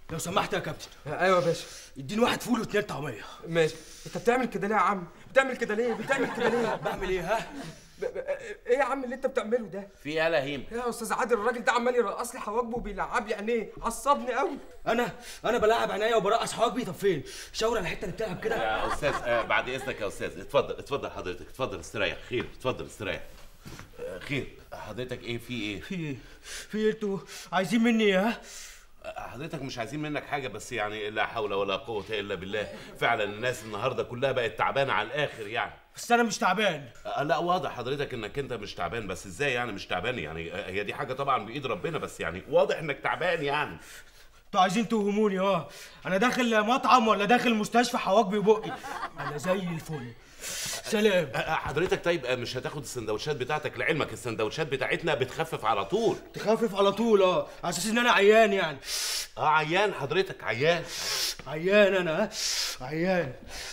لو سمحت يا كابتن ايوه يا باشا اديني واحد فول واتنين طعميه ماشي انت بتعمل كده ليه يا عم بتعمل كده ليه بتعمل كده ليه بعمل ايه ها ب- ب- ايه يا عم اللي انت بتعمله ده في ايه يا لهيم يا استاذ عادل الراجل ده عمال يرقص لي حواجبه وبيلعب لي عينيه عصبني قوي انا انا بلاعب عينيا وبرقص حواجبي طب فين شاور على الحته اللي بتلعب كده يا استاذ آه بعد اذنك يا استاذ اتفضل اتفضل حضرتك اتفضل استريح خير اتفضل استريح آه خير حضرتك ايه في ايه في ايه في ايه انتوا عايزين مني ايه ها حضرتك مش عايزين منك حاجة بس يعني لا حول ولا قوة إلا بالله فعلا الناس النهاردة كلها بقت تعبانة على الآخر يعني بس انا مش تعبان آه، لا واضح حضرتك انك انت مش تعبان بس ازاي يعني مش تعبان يعني آه، هي دي حاجة طبعا بإيد ربنا بس يعني واضح انك تعبان يعني انتوا عايزين توهموني اه انا داخل مطعم ولا داخل مستشفى حواجبي بقي انا زي الفل سلام آه، آه، حضرتك طيب آه، مش هتاخد السندوتشات بتاعتك لعلمك السندوتشات بتاعتنا بتخفف على طول تخفف على طول اه على اساس ان انا عيان يعني اه عيان حضرتك عيان عيان انا ها عيان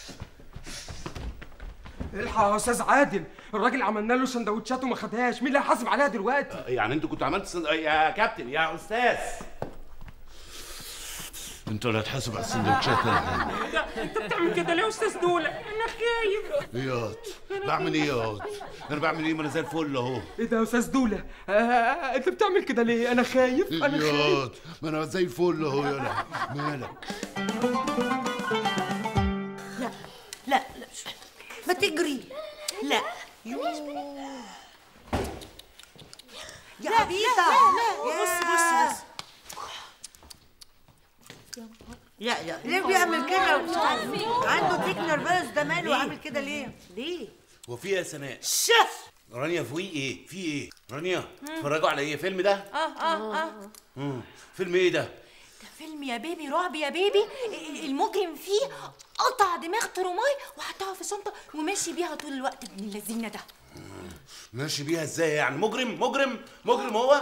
الحق يا استاذ عادل الراجل عملنا له سندوتشات وما خدهاش مين اللي هيحاسب عليها دلوقتي يعني انتوا كنتوا عملتوا سند... يا كابتن يا استاذ انتوا اللي هتحاسب على السندوتشات انت بتعمل كده ليه يا استاذ دوله انا خايف ياض بعمل ايه ياض انا بعمل ايه ما انا زي الفل اهو ايه ده يا استاذ دوله آه آه، انت بتعمل كده ليه انا خايف انا خايف ياض ما انا زي الفل اهو يلا مالك لا لا لا ما تجري لا يا عبيطة بص بص بص لا لا ليه بيعمل كده عنده تيك نرفز ده ماله عامل كده ليه؟ ليه؟ وفي يا سناء شف رانيا في ايه في ايه رانيا اتفرجوا على ايه فيلم ده اه اه اه مم. فيلم ايه ده ده فيلم يا بيبي رعب يا بيبي المجرم فيه قطع دماغ تروماي وحطها في شنطه وماشي بيها طول الوقت ابن اللذينه ده ماشي بيها ازاي يعني مجرم مجرم مجرم هو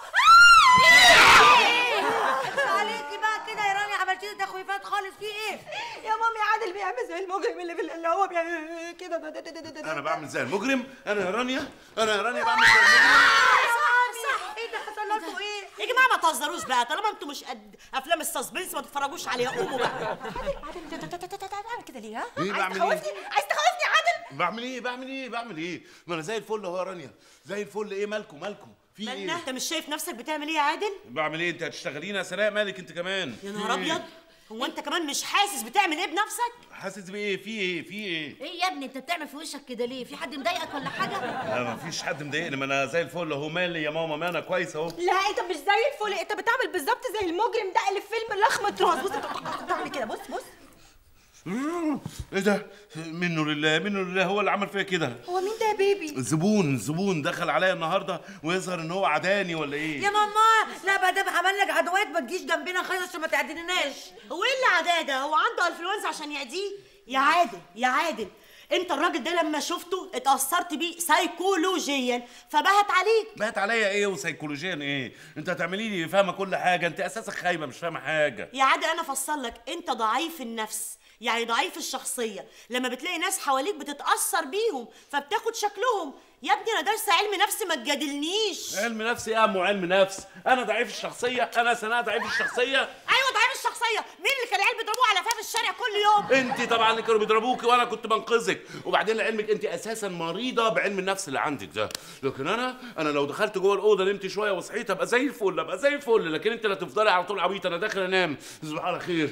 عليكي بقى كده يا راني عملتي لي تخويفات خالص في ايه؟ يا مامي عادل بيعمل زي المجرم اللي في اللي هو بيعمل كده ده- ده- ده- ده- ده- انا بعمل زي المجرم انا يا رانيا انا يا رانيا بعمل زي المجرم صح ايه ده حصل لكم ايه؟ يا جماعه ما تهزروش بقى طالما انتوا مش قد افلام السسبنس ما تتفرجوش عليها قوموا بقى عادل ده- ده- ده- ده- ده- ده- بعمل كده ليه ها؟ ايه عايز بعمل ايه؟ تخوفني عايز تخوفني يا عادل بعمل ايه بعمل ايه بعمل ايه ما انا زي الفل اهو يا رانيا زي الفل ايه مالكم مالكم في مالنا ايه انت مش شايف نفسك بتعمل ايه يا عادل بعمل ايه انت هتشتغلين يا سناء مالك انت كمان يا نهار ابيض هو انت كمان مش حاسس بتعمل ايه بنفسك حاسس بايه في ايه في ايه ايه يا ابني انت بتعمل في وشك كده ليه؟ في حد مضايقك ولا حاجة؟ لا ما فيش حد مضايقني ما انا زي الفل اهو مالي يا ماما ما انا كويس اهو لا انت مش زي الفل انت بتعمل بالظبط زي المجرم ده اللي في فيلم لخمة راس بص انت بتعمل كده بص بص ايه ده منه لله منه لله هو اللي عمل فيا كده هو مين ده يا بيبي؟ زبون زبون دخل عليا النهارده ويظهر ان هو عداني ولا ايه يا ماما لا بقى ده عمل لك عدوات ما تجيش جنبنا خالص عشان ما تعديناش هو ايه اللي عداه ده هو عنده انفلونزا عشان يعديه يا عادل يا عادل انت الراجل ده لما شفته اتأثرت بيه سيكولوجيا فبهت عليك بقت عليا ايه وسيكولوجيا ايه انت هتعملي لي فاهمه كل حاجه انت اساسك خايبه مش فاهمه حاجه يا عادل انا افصل لك انت ضعيف النفس يعني ضعيف الشخصيه لما بتلاقي ناس حواليك بتتاثر بيهم فبتاخد شكلهم يا ابني انا دارسه علم نفس ما تجادلنيش علم نفس ايه يا ام علم نفس انا ضعيف الشخصيه انا سناء ضعيف الشخصيه ايوه ضعيف الشخصيه مين اللي كان العيال بيضربوه على فاف الشارع كل يوم انت طبعا اللي كانوا بيضربوكي وانا كنت بنقذك وبعدين لعلمك انت اساسا مريضه بعلم النفس اللي عندك ده لكن انا انا لو دخلت جوه الاوضه نمت شويه وصحيت ابقى زي الفل ابقى زي الفل لكن انت اللي تفضلي على طول عبيطه انا داخل انام تصبح على خير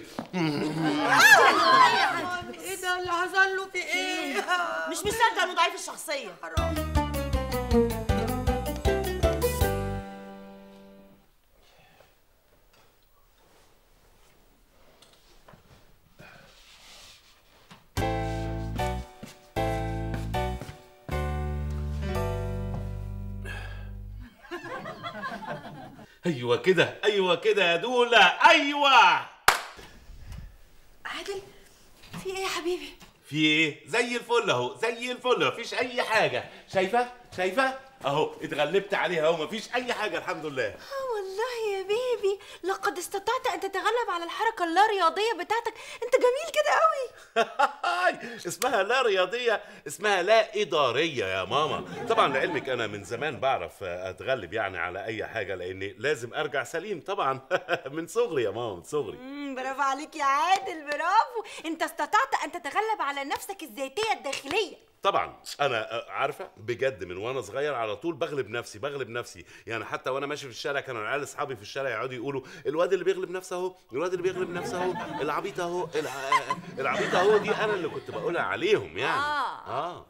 ايه ده اللي حصل له في ايه؟ مش مصدق انه ضعيف الشخصيه ايوه كده ايوه كده يا دوله ايوه عادل في ايه يا حبيبي؟ في ايه زي الفل اهو زي الفل مفيش اي حاجه شايفه شايفه اهو اتغلبت عليها اهو مفيش اي حاجه الحمد لله اه والله يا بيبي لا لقد استطعت ان تتغلب على الحركه اللا رياضيه بتاعتك انت جميل كده قوي اسمها لا رياضية اسمها لا إدارية يا ماما طبعا لعلمك أنا من زمان بعرف أتغلب يعني على أي حاجة لأني لازم أرجع سليم طبعا من صغري يا ماما من صغري مم، برافو عليك يا عادل برافو انت استطعت ان تتغلب على نفسك الذاتيه الداخليه طبعا انا عارفه بجد من وانا صغير على طول بغلب نفسي بغلب نفسي يعني حتى وانا ماشي في الشارع كانوا العيال اصحابي في الشارع يقعدوا يقولوا الواد اللي بيغلب نفسه اهو الواد اللي بيغلب نفسه اهو العبيط اهو الع- العبيط اهو دي انا اللي كنت بقولها عليهم يعني آه. اه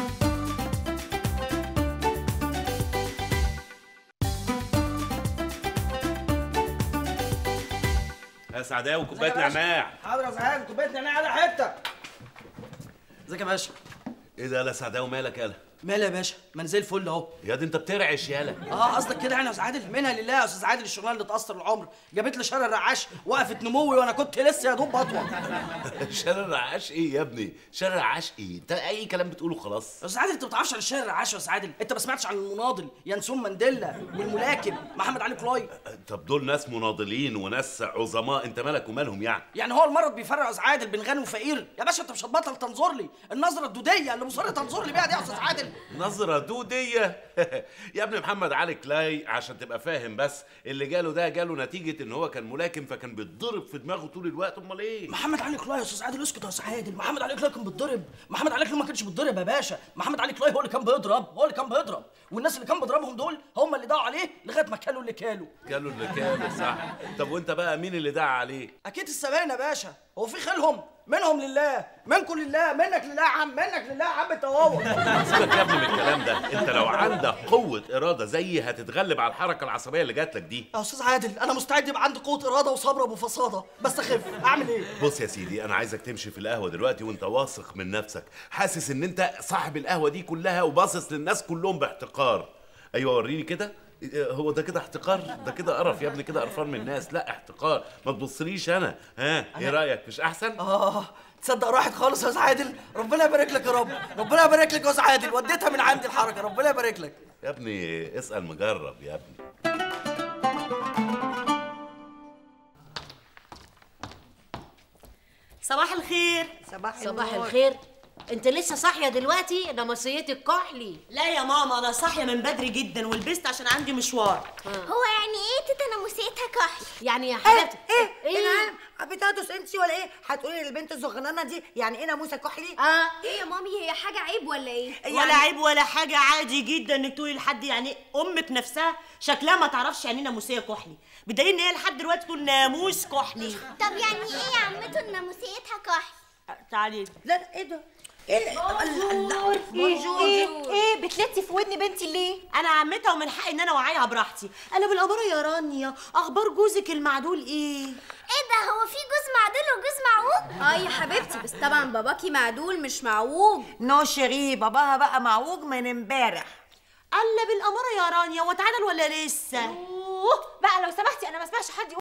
يا سعداوي كوبايه نعناع حاضر يا زهقان كوبايه نعناع على حته ازيك يا باشا ايه ده يا سعداوي مالك يالا مالي يا باشا ما انا زي الفل اهو يا دي انت بترعش يالا اه قصدك كده يعني يا استاذ عادل منها لله يا استاذ عادل الشغلانه اللي اتاثر العمر جابت لي شر الرعاش وقفت نموي وانا كنت لسه يا دوب بطول شارع الرعاش ايه يا ابني شارع الرعاش ايه انت اي كلام بتقوله خلاص يا استاذ عادل انت ما بتعرفش عن الشر الرعاش يا استاذ عادل انت ما سمعتش عن المناضل ينسون مانديلا والملاكم محمد علي كلاي طب دول ناس مناضلين وناس عظماء انت مالك ومالهم يعني يعني هو المرض بيفرق يا استاذ عادل بين غني وفقير يا باشا انت مش هتبطل تنظر لي النظره الدوديه اللي مصر تنظر لي بيها دي يا استاذ عادل نظرة دودية يا ابني محمد علي كلاي عشان تبقى فاهم بس اللي جاله ده جاله نتيجة ان هو كان ملاكم فكان بيتضرب في دماغه طول الوقت امال ايه محمد علي كلاي يا استاذ عادل اسكت يا استاذ عادل محمد علي كلاي كان بيتضرب محمد علي كلاي ما كانش بيتضرب يا باشا محمد علي كلاي هو اللي كان بيضرب هو اللي كان بيضرب والناس اللي كان بيضربهم دول هم اللي دعوا عليه لغايه ما كلوا اللي كالوا كانوا اللي كانوا صح طب وانت بقى مين اللي دعا عليه اكيد السباينه يا باشا هو في خيلهم منهم لله منكم لله منك لله يا عم منك لله يا عم انت وهو سيبك يا ابني من الكلام ده انت لو عندك قوة إرادة زيي هتتغلب على الحركة العصبية اللي جات لك دي يا استاذ عادل انا مستعد يبقى عندي قوه اراده وصبر ابو فصاده بس اخف اعمل ايه بص يا سيدي انا عايزك تمشي في القهوه دلوقتي وانت واثق من نفسك حاسس ان انت صاحب القهوه دي كلها وباصص للناس كلهم باحتقار ايوه وريني كده إيه، هو ده كده احتقار ده كده قرف يا ابني كده قرفان من الناس لا احتقار ما تبصليش انا ها ايه رايك مش احسن اه تصدق راحت خالص يا استاذ عادل ربنا يبارك لك يا رب ربنا يبارك لك يا استاذ عادل وديتها من عندي الحركه ربنا يبارك لك يا ابني اسال مجرب يا ابني صباح الخير صباح صباح النور. الخير انت لسه صاحيه دلوقتي انا مصيتك كحلي لا يا ماما انا صاحيه من بدري جدا ولبست عشان عندي مشوار هو يعني ايه تيتا ناموسيتها كحل يعني يا ايه حبيبتي ايه ايه ايه نعم بتادوس انت ولا ايه هتقولي للبنت الصغننه دي يعني ايه ناموسه كحلي اه ايه يا مامي هي حاجه عيب ولا ايه ولا عيب ولا حاجه عادي جدا انك تقولي لحد يعني امك نفسها شكلها ما تعرفش يعني ايه ناموسيه كحلي بدليل ان هي لحد دلوقتي تقول ناموس كحلي طب يعني ايه يا عمته ناموسيتها كحل تعالي لا لا، ايه ده ايه بونجور ايه ايه ايه بتلتي في ودن بنتي ليه انا عمتها ومن حقي ان انا اوعيها براحتي انا بالاماره يا رانيا اخبار جوزك المعدول ايه ايه ده هو في جوز معدول وجوز معوج اه يا حبيبتي بس طبعا باباكي معدول مش معوج نو شيري باباها بقى معوج من امبارح الا بالاماره يا رانيا واتعدل ولا لسه اوه بقى لو سمحتي انا ما اسمعش حد